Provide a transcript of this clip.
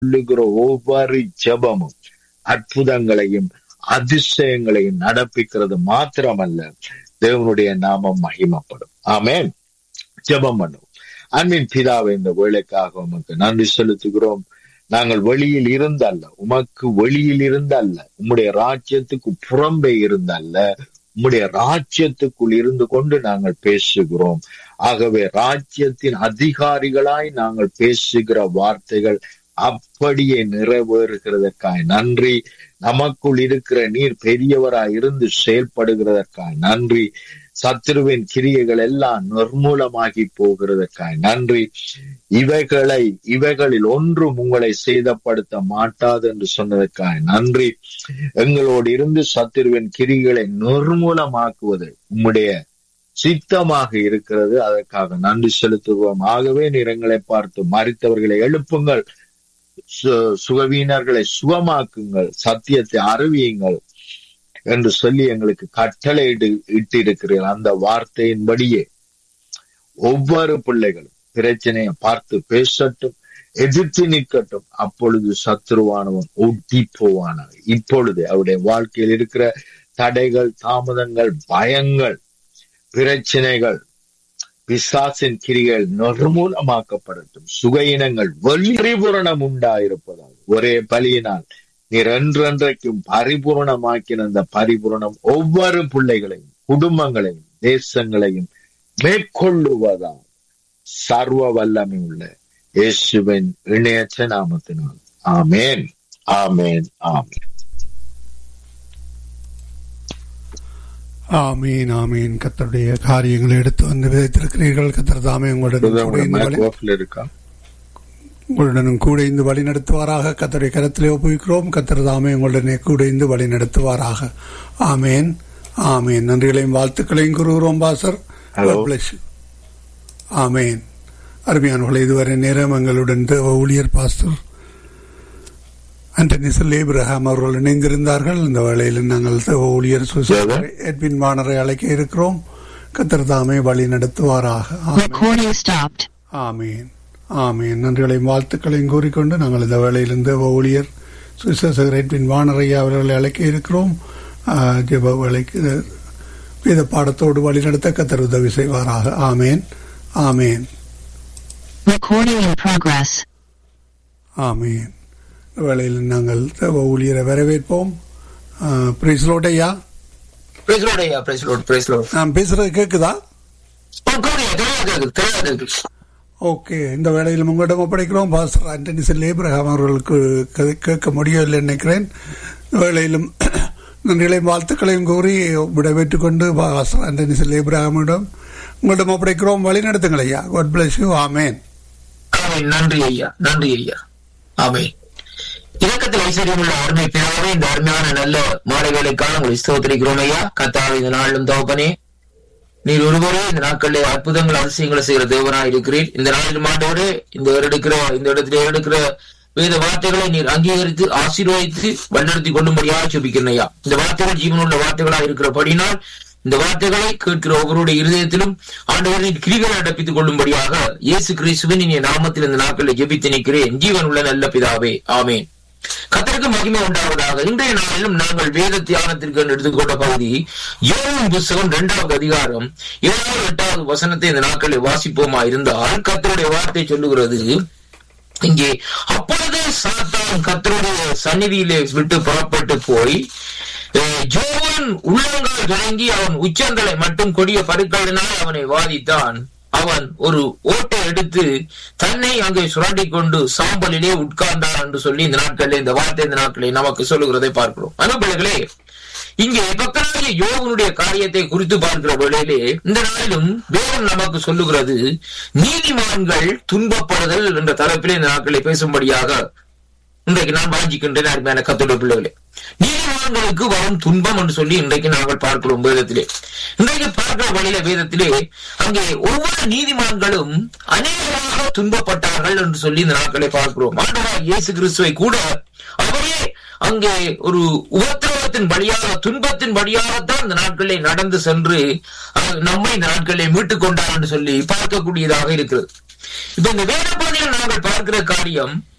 சொல்லுகிற ஒவ்வொரு ஜெபமும் அற்புதங்களையும் அதிசயங்களையும் நடப்பிக்கிறது மாத்திரமல்ல தேவனுடைய நாமம் மகிமப்படும் ஆமென் ஜெபம் பண்ணுவோம் அன்பின் பிதாவை இந்த வேலைக்காக உமக்கு நன்றி செலுத்துகிறோம் நாங்கள் வெளியில் இருந்தல்ல உமக்கு வெளியில் இருந்தல்ல உம்முடைய ராஜ்யத்துக்கு புறம்பே இருந்தல்ல உம்முடைய ராஜ்யத்துக்குள் இருந்து கொண்டு நாங்கள் பேசுகிறோம் ஆகவே ராஜ்யத்தின் அதிகாரிகளாய் நாங்கள் பேசுகிற வார்த்தைகள் அப்படியே நிறைவேறுகிறதற்காய் நன்றி நமக்குள் இருக்கிற நீர் பெரியவராய் இருந்து செயல்படுகிறதற்காய் நன்றி சத்ருவின் கிரியைகள் எல்லாம் நிர்மூலமாகி போகிறதற்காய் நன்றி இவைகளை இவைகளில் ஒன்றும் உங்களை சேதப்படுத்த மாட்டாது என்று சொன்னதற்காய் நன்றி எங்களோடு இருந்து சத்ருவின் கிரிகளை நிர்மூலமாக்குவது உம்முடைய சித்தமாக இருக்கிறது அதற்காக நன்றி செலுத்துவோம் ஆகவே நீர் எங்களை பார்த்து மறித்தவர்களை எழுப்புங்கள் சு- சுகவீனர்களை சுகமாக்குங்கள் சத்தியத்தை அறிவியுங்கள் என்று சொல்லி எங்களுக்கு கட்டளை இட்டிருக்கிறீர்கள் அந்த வார்த்தையின்படியே ஒவ்வொரு பிள்ளைகளும் பிரச்சனையை பார்த்து பேசட்டும் எதிர்த்து நிற்கட்டும் அப்பொழுது சத்துருவானவன் ஒட்டி போவானாக இப்பொழுது அவருடைய வாழ்க்கையில் இருக்கிற தடைகள் தாமதங்கள் பயங்கள் பிரச்சனைகள் பிசாசின் கிரிகள் நிர்மூலமாக்கப்படட்டும் சுகையினங்கள் வெளிபூரணம் உண்டாயிருப்பதால் ஒரே பலியினால் நீர் என்றென்றைக்கும் பரிபூரணமாக்கின அந்த பரிபூரணம் ஒவ்வொரு பிள்ளைகளையும் குடும்பங்களையும் தேசங்களையும் மேற்கொள்ளுவதால் சர்வ வல்லமை உள்ள இயேசுவின் இணையற்ற நாமத்தினால் ஆமேன் ஆமேன் ஆமேன் ஆமீன் ஆமீன் கத்தருடைய காரியங்களை எடுத்து வந்து விதைத்திருக்கிறீர்கள் கத்தர் தாமே உங்களுடன் கூட உங்களோட இந்த மேக் வழி- ஆஃப்ல இருக்கா உங்களுடனும் கூட இந்த வழி நடத்துவாராக கத்தருடைய கரத்திலே ஒப்புவிக்கிறோம் கத்தர் தாமே உங்களுடனே கூட இந்த வழி நடத்துவாராக ஆமேன் ஆமேன் நன்றிகளையும் வாழ்த்துக்களையும் கூறுகிறோம் pastor Hello. God bless you. Amen அருமையானவர்களை இதுவரை நேரம் எங்களுடன் தேவ ஊழியர் பாஸ்டர் அண்டனி செல் ஏப்ரஹாம் அவர்கள் இணைந்திருந்தார்கள் இந்த வேளையில் நாங்கள் தேவ ஊழியர் சுசேகர் எட்வின் வானரை அழைக்க இருக்கிறோம் கத்தர் தாமே வழி நடத்துவாராக ஆமென். Recording stopped. ஆமீன் ஆமீன் நன்றிகளையும் வாழ்த்துக்களையும் கூறிக்கொண்டு நாங்கள் இந்த வேளையிலிருந்து ஊழியர் சுவிசேஷகர் எட்வின் வானரையா அவர்களை அழைக்க இருக்கிறோம் ஆ, ஜெப வேலைக்கு வேத பாடத்தோடு வழிநடத்த கத்தர் உதவி செய்வாராக ஆமேன் ஆமேன் Recording in progress. ஆமேன் இந்த வேளையில் நாங்கள் தேவ ஊழியரை வரவேற்போம் பிரைஸ்லோட்டையா பிரைஸ் லோட் ஐயா பிரைஸ் லோட் பிரைஸ் லோட் நான் பேசுறது கேக்குதா தெரியாது தெரியாது ஓகே இந்த வேளையில் உங்களிடம் ஒப்படைக்கிறோம் பாஸ்டர் ஆண்டனி செல் ஏப்ரஹாம் அவர்களுக்கு கே- கேட்க முடியவில்லை நினைக்கிறேன் இந்த வேளையிலும் நன்றிகளையும் வாழ்த்துக்களையும் கூறி விடைபெற்றுக் கொண்டு பாஸ்டர் ஆண்டனி செல் ஏப்ரஹாமிடம் உங்களிடம் ஒப்படைக்கிறோம் வழி நடத்துங்கள் ஐயா God bless you amen amen நன்றி ஐயா நன்றி ஐயா ஆமென் இலக்கத்தில் ஐஸ்வர்யம் உள்ள அருமை பிதாவே இந்த அருமையான நல்ல மாலை வேலைக்கான உங்களை ஸ்தோத்திரிக்கிறோம் ஐயா கத்தாவை இந்த நாளிலும் தகப்பனே நீர் ஒருவரே இந்த நாட்களிலே அற்புதங்கள் அதிசயங்களை செய்கிற தேவனாய் இருக்கிறீர் இந்த நாளிலும் ஆண்டவரே இந்த எடுக்கிற இந்த இடத்துல எடுக்கிற வேத வார்த்தைகளை நீர் அங்கீகரித்து ஆசீர்வதித்து வழிநடத்தி கொள்ளும்படியாக ஜெபிக்கிறேன் ஐயா இந்த வார்த்தைகள் ஜீவனுள்ள வார்த்தைகளாக இருக்கிறபடினால் இந்த வார்த்தைகளை கேட்கிற ஒவ்வொருடைய இருதயத்திலும் ஆண்டவர் நீர் கிரிகளை நடப்பித்துக் கொள்ளும்படியாக இயேசு கிறிஸ்துவின் இனிய நாமத்தில் இந்த நாட்களில் ஜெபித்து நிற்கிறேன் ஜீவன் உள்ள நல்ல பிதாவே ஆமென் கத்தருக்கு மகிமை உண்டாவதாக இன்றைய நாளிலும் நாங்கள் வேத தியானத்திற்கு என்று எடுத்துக்கொண்ட பகுதி யோவின் புஸ்தகம் இரண்டாவது அதிகாரம் ஏழாவது எட்டாவது வசனத்தை இந்த நாட்களில் வாசிப்போமா இருந்தால் கத்தருடைய வார்த்தை சொல்லுகிறது இங்கே அப்பொழுதே சாத்தான் கத்தருடைய சந்நிதியிலே விட்டு புறப்பட்டு போய் அஹ், ஜோவான் உள்ளங்கால் தொடங்கி அவன் உச்சந்தலை மட்டும் கொடிய பருக்களினால் அவனை வாதித்தான் அவன் ஒரு ஓட்டை எடுத்து தன்னை அங்கே சுரண்டி கொண்டு சாம்பலிலே உட்கார்ந்தான் என்று சொல்லி இந்த நாட்களில் இந்த வார்த்தை இந்த நாட்களில் நமக்கு சொல்லுகிறதை பார்க்கிறோம் அனுபவங்களே இங்கே பக்தனாகிய யோகனுடைய காரியத்தை குறித்து பார்க்கிற வேளையிலே இந்த நாளிலும் தேவன் நமக்கு சொல்லுகிறது நீதிமான்கள் துன்பப்படுதல் என்ற தலைப்பிலே இந்த நாட்களை பேசும்படியாக இன்றைக்கு நான் வாஞ்சிக்கின்றேன் அருமையான கத்தோட பிள்ளைகளே நீதிமான்களுக்கு வரும் துன்பம் என்று சொல்லி இன்றைக்கு நாங்கள் பார்க்கிறோம் வேதத்திலே இன்றைக்கு பார்க்கிற வழியில வேதத்திலே அங்கே ஒவ்வொரு நீதிமான்களும் அநேகமாக துன்பப்பட்டார்கள் என்று சொல்லி இந்த நாட்களை பார்க்கிறோம் ஆண்டவர் இயேசு கிறிஸ்துவை கூட அவரே அங்கே ஒரு உபத்திரவத்தின் வழியாக துன்பத்தின் வழியாகத்தான் இந்த நாட்களிலே நடந்து சென்று அஹ், நம்மை இந்த நாட்களிலே மீட்டுக் கொண்டார் என்று சொல்லி பார்க்கக்கூடியதாக இருக்கிறது இப்ப இந்த வேத பகுதியில் நாங்கள் பார்க்கிற காரியம்